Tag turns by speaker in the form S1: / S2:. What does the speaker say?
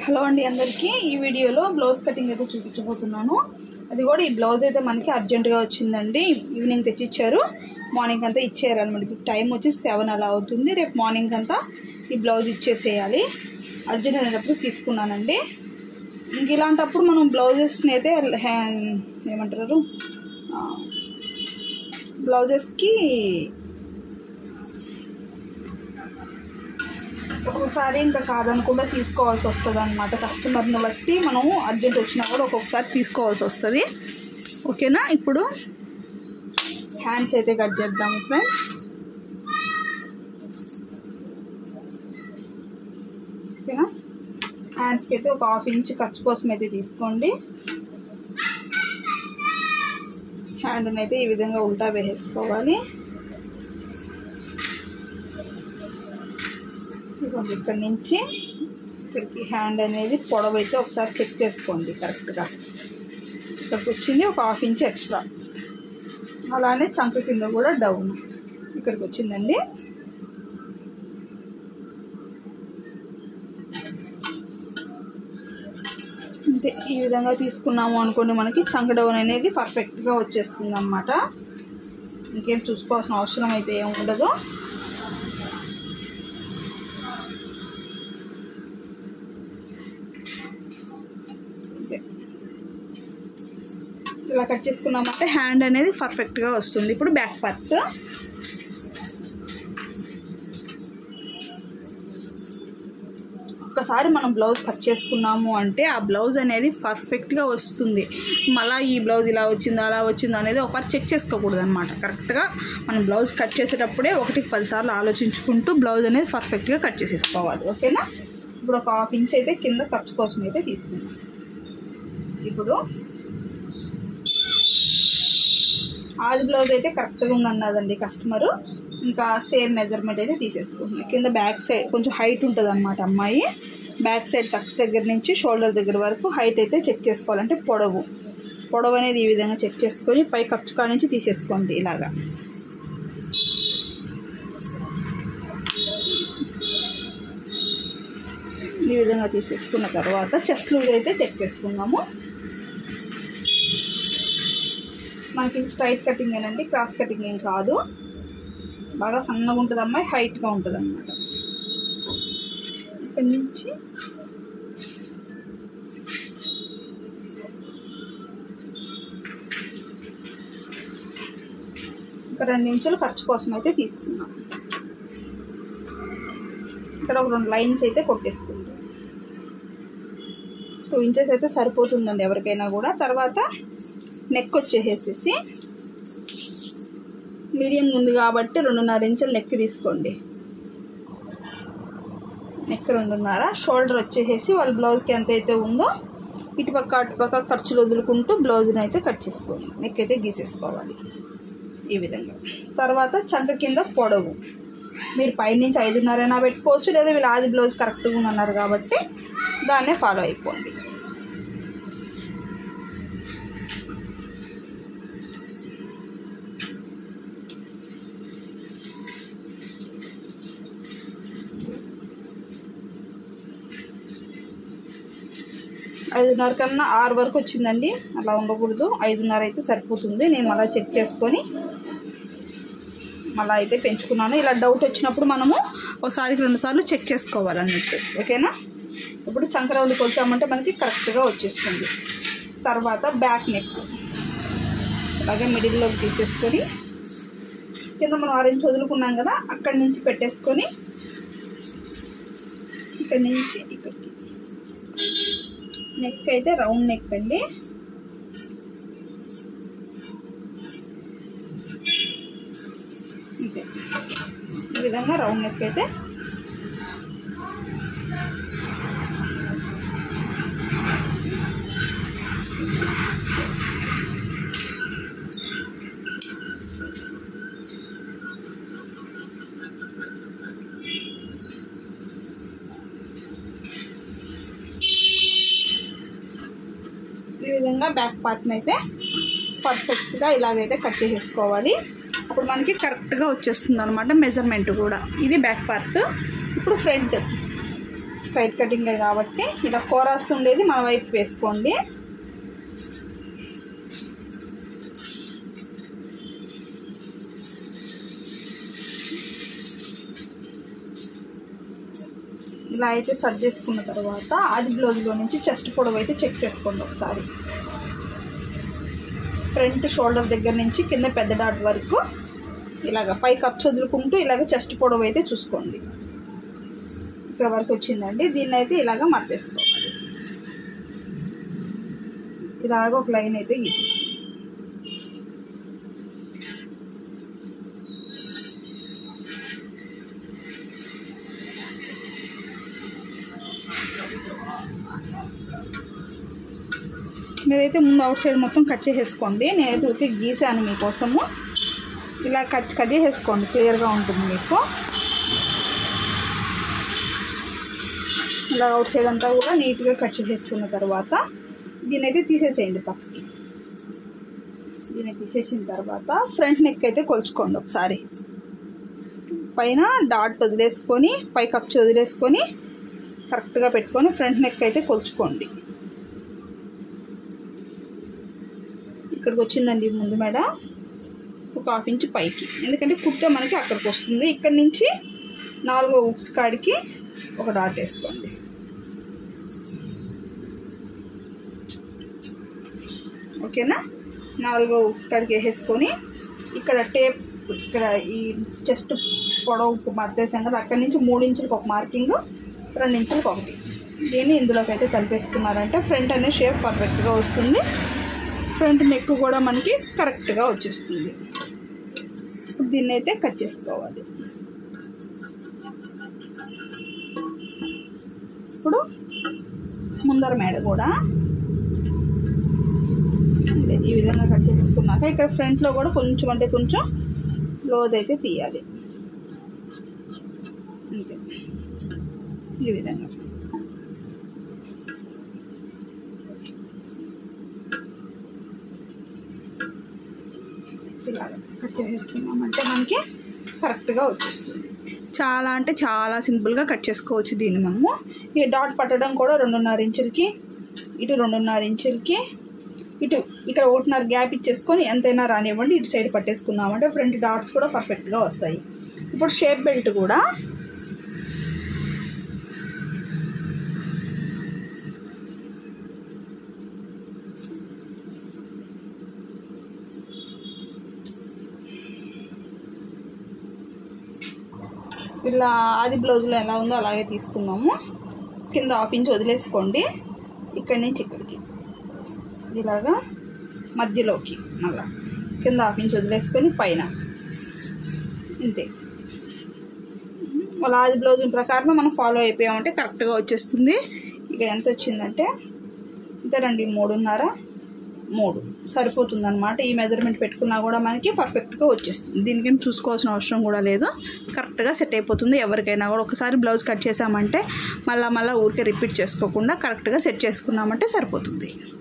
S1: Hello అండి అందరికీ ఈ వీడియోలో బ్లౌజ్ కటింగ్ అయితే చూపించబోతున్నాను అది కూడా ఈ బ్లౌజ్ అయితే మనకి అర్జెంటుగా వచ్చిందండి ఈవినింగ్ తెచ్చిచ్చారు మార్నింగ్ అంతా ఇచ్చేయాలి అనమాట ఇప్పుడు టైం వచ్చి సెవెన్ అలా అవుతుంది రేపు మార్నింగ్ అంతా ఈ బ్లౌజ్ ఇచ్చేసేయాలి అర్జెంట్ అనేటప్పుడు తీసుకున్నానండి ఇంక ఇలాంటప్పుడు మనం బ్లౌజెస్ని అయితే హ్యా- ఏమంటారు ఆ, బ్లౌజెస్కి ఒక్కొక్కసారి ఇంకా కాదనకుండా తీసుకోవాల్సి వస్తుంది అనమాట కస్టమర్ని బట్టి మనం అర్జెంట్ వచ్చినా కూడా ఒక్కొక్కసారి తీసుకోవాల్సి వస్తుంది ఓకేనా ఇప్పుడు హ్యాండ్స్ అయితే కట్ చేద్దాము ఫ్రెండ్స్ ఓకేనా హ్యాండ్స్కి అయితే ఒక హాఫ్ ఇంచ్ ఖర్చు కోసం అయితే తీసుకోండి హ్యాండ్ని అయితే ఈ విధంగా ఉల్టా వేసేసుకోవాలి ఇదిగోండి ఇక్కడ నుంచి ఇక్కడికి హ్యాండ్ అనేది పొడవు అయితే ఒకసారి చెక్ చేసుకోండి కరెక్ట్గా ఇక్కడికి వచ్చింది ఒక హాఫ్ ఇంచ్ ఎక్స్ట్రా అలానే చంక కింద కూడా డౌన్ ఇక్కడికి వచ్చిందండి అంటే ఈ విధంగా తీసుకున్నాము అనుకోండి మనకి చంక డౌన్ అనేది పర్ఫెక్ట్గా వచ్చేస్తుంది అనమాట ఇంకేం చూసుకోవాల్సిన అవసరం అయితే ఏం ఉండదు ఓకే. ఇలా కట్ చేసుకున్నామంటే హ్యాండ్ అనేది పర్ఫెక్ట్గా వస్తుంది ఇప్పుడు బ్యాక్ పార్ట్స్ ఒక్కసారి మనం బ్లౌజ్ కట్ చేసుకున్నాము అంటే ఆ బ్లౌజ్ అనేది పర్ఫెక్ట్గా వస్తుంది మళ్ళీ ఈ బ్లౌజ్ ఇలా వచ్చిందో అలా వచ్చిందో అనేది ఒకసారి చెక్ చేసుకోకూడదు అనమాట కరెక్ట్గా మనం బ్లౌజ్ కట్ చేసేటప్పుడే ఒకటికి పదిసార్లు ఆలోచించుకుంటూ బ్లౌజ్ అనేది పర్ఫెక్ట్గా కట్ చేసేసుకోవాలి ఓకేనా ఇప్పుడు ఒక హాఫ్ ఇంచ్ అయితే కింద ఖర్చు కోసం అయితే తీసుకుందాం ఇప్పుడు ఆది బ్లౌజ్ అయితే కరెక్ట్గా ఉందన్నదండి కస్టమరు ఇంకా సేమ్ మెజర్మెంట్ అయితే తీసేసుకుంటున్నాను కింద బ్యాక్ సైడ్ కొంచెం హైట్ ఉంటుంది అనమాట అమ్మాయి బ్యాక్ సైడ్ టక్స్ దగ్గర నుంచి షోల్డర్ దగ్గర వరకు హైట్ అయితే చెక్ చేసుకోవాలంటే పొడవు పొడవు అనేది ఈ విధంగా చెక్ చేసుకొని పై ఖర్చు కాడ నుంచి తీసేసుకోండి ఇలాగా ఈ విధంగా తీసేసుకున్న తర్వాత చెస్ట్ లూజ్ అయితే చెక్ చేసుకుందాము మనకి స్ట్రైట్ కటింగ్ ఏనండి క్రాస్ కటింగ్ ఏం కాదు బాగా సన్నగా ఉంటుంది అమ్మాయి హైట్గా ఉంటుంది అనమాట ఇక్కడి నుంచి ఒక రెండు నిమిషాలు ఖర్చు కోసం అయితే తీసుకున్నాం ఇక్కడ ఒక రెండు లైన్స్ అయితే కొట్టేసుకుంటాం టూ ఇంచెస్ అయితే సరిపోతుందండి ఎవరికైనా కూడా తర్వాత నెక్ వచ్చేసేసి మీడియం ఉంది కాబట్టి రెండున్నర ఇంచులు నెక్ తీసుకోండి నెక్ రెండున్నర షోల్డర్ వచ్చేసేసి వాళ్ళ బ్లౌజ్కి ఎంత అయితే ఉందో ఇటుపక్క అటుపక్క ఖర్చులు వదులుకుంటూ బ్లౌజ్ని అయితే కట్ చేసుకోండి నెక్ అయితే గీసేసుకోవాలి ఈ విధంగా తర్వాత చంక కింద పొడవు మీరు పైనుంచి ఐదున్నరైనా పెట్టుకోవచ్చు లేదా వీళ్ళు ఆది బ్లౌజ్ కరెక్ట్గా ఉన్నారు కాబట్టి దాన్నే ఫాలో అయిపోండి ఐదున్నర కన్నా ఆరు వరకు వచ్చిందండి అలా ఉండకూడదు ఐదున్నర అయితే సరిపోతుంది నేను మళ్ళీ చెక్ చేసుకొని మళ్ళీ అయితే పెంచుకున్నాను ఇలా డౌట్ వచ్చినప్పుడు మనము ఒకసారికి రెండు సార్లు చెక్ చేసుకోవాలన్నట్టు ఓకేనా ఇప్పుడు చంకరవల్లి కొలిచామంటే మనకి కరెక్ట్గా వచ్చేస్తుంది తర్వాత బ్యాక్ నెక్ అలాగే మిడిల్లోకి తీసేసుకొని కింద మనం ఆరెంజ్ వదులుకున్నాం కదా అక్కడి నుంచి పెట్టేసుకొని ఇక్కడి నుంచి ఇక్కడికి నెక్ అయితే రౌండ్ నెక్ అండి అంతే ఈ విధంగా రౌండ్ నెక్ అయితే ఈ విధంగా బ్యాక్ పార్ట్ని అయితే పర్ఫెక్ట్గా ఇలాగైతే కట్ చేసేసుకోవాలి అప్పుడు మనకి కరెక్ట్గా వచ్చేస్తుంది అనమాట మెజర్మెంట్ కూడా ఇది బ్యాక్ పార్ట్ ఇప్పుడు ఫ్రంట్ స్ట్రైట్ కటింగే కాబట్టి ఇలా కోరాస్ ఉండేది మన వైపు వేసుకోండి ఇలా అయితే సర్జ్ చేసుకున్న తర్వాత ఆది బ్లౌజ్లో నుంచి చెస్ట్ పొడవు అయితే చెక్ చేసుకోండి ఒకసారి ఫ్రంట్ షోల్డర్ దగ్గర నుంచి కింద పెద్ద డాట్ వరకు ఇలాగ పై కప్ చదువుకుంటూ ఇలాగ చెస్ట్ పొడవు అయితే చూసుకోండి ఇక్కడ వరకు వచ్చిందండి దీన్ని అయితే ఇలాగ మడతేసుకోవాలి ఇలాగ ఒక లైన్ అయితే గీసేసుకోండి మీరైతే ముందు అవుట్ సైడ్ మొత్తం కట్ చేసేసుకోండి నేనైతే ఊరికి గీసాను మీకోసము ఇలా కట్ కట్ చేసేసుకోండి క్లియర్గా ఉంటుంది మీకు ఇలా అవుట్ సైడ్ అంతా కూడా నీట్గా కట్ చేసేసుకున్న తర్వాత దీని అయితే తీసేసేయండి పక్కకి దీన్ని తీసేసిన తర్వాత ఫ్రంట్ నెక్ అయితే కొలుచుకోండి ఒకసారి పైన డాట్ వదిలేసుకొని పై కప్చి వదిలేసుకొని కరెక్ట్గా పెట్టుకొని ఫ్రంట్ నెక్ అయితే కొలుచుకోండి ఇక్కడికి వచ్చిందండి ముందు మేడ ఒక హాఫ్ ఇంచ్ పైకి ఎందుకంటే కుర్తే మనకి అక్కడికి వస్తుంది ఇక్కడ నుంచి నాలుగో ఉక్స్ కాడికి ఒక డాట్ వేసుకోండి ఓకేనా నాలుగో ఉక్స్ కాడికి వేసేసుకొని ఇక్కడ టేప్ ఇక్కడ ఈ చెస్ట్ పొడవు మర్దేశాం కదా అక్కడి నుంచి మూడు ఇంచులకు ఒక మార్కింగ్ రెండు ఇంచులకు ఒకటి దీన్ని ఇందులోకి అయితే కలిపేసుకున్నారంటే ఫ్రంట్ అనే షేప్ పర్ఫెక్ట్గా వస్తుంది ఫ్రంట్ నెక్ కూడా మనకి కరెక్ట్గా వచ్చేస్తుంది దీన్ని అయితే కట్ చేసుకోవాలి ఇప్పుడు ముందర మేడ కూడా ఇదే ఈ విధంగా కట్ చేసుకున్నాక ఇక్కడ ఫ్రంట్లో కూడా కొంచెం అంటే కొంచెం లోజ్ అయితే తీయాలి అంతే ఈ విధంగా ఇలా కట్ చేసేసుకున్నామంటే మనకి కరెక్ట్గా వచ్చేస్తుంది చాలా అంటే చాలా సింపుల్గా కట్ చేసుకోవచ్చు దీన్ని మనము ఈ డాట్ పట్టడం కూడా రెండున్నర ఇంచులకి ఇటు రెండున్నర ఇంచులకి ఇటు ఇక్కడ ఒకటిన్నర గ్యాప్ ఇచ్చేసుకొని ఎంతైనా రానివ్వండి ఇటు సైడ్ పట్టేసుకున్నామంటే ఫ్రంట్ డాట్స్ కూడా పర్ఫెక్ట్గా వస్తాయి ఇప్పుడు షేప్ బెల్ట్ కూడా ఇలా ఆది బ్లౌజ్లో ఎలా ఉందో అలాగే తీసుకున్నాము కింద హాఫ్ ఇంచ్ వదిలేసుకోండి ఇక్కడి నుంచి ఇక్కడికి ఇలాగా మధ్యలోకి మళ్ళా కింద హాఫ్ ఇంచ్ వదిలేసుకొని పైన ఇంతే వాళ్ళ ఆది బ్లౌజ్ ప్రకారం మనం ఫాలో అయిపోయామంటే కరెక్ట్గా వచ్చేస్తుంది ఇక్కడ ఎంత వచ్చిందంటే ఇంతేనండి మూడున్నర మూడు సరిపోతుంది అనమాట ఈ మెజర్మెంట్ పెట్టుకున్నా కూడా మనకి పర్ఫెక్ట్గా వచ్చేస్తుంది దీనికేం చూసుకోవాల్సిన అవసరం కూడా లేదు కరెక్ట్గా సెట్ అయిపోతుంది ఎవరికైనా కూడా ఒకసారి బ్లౌజ్ కట్ చేసామంటే మళ్ళీ మళ్ళీ ఊరికే రిపీట్ చేసుకోకుండా కరెక్ట్గా సెట్ చేసుకున్నామంటే సరిపోతుంది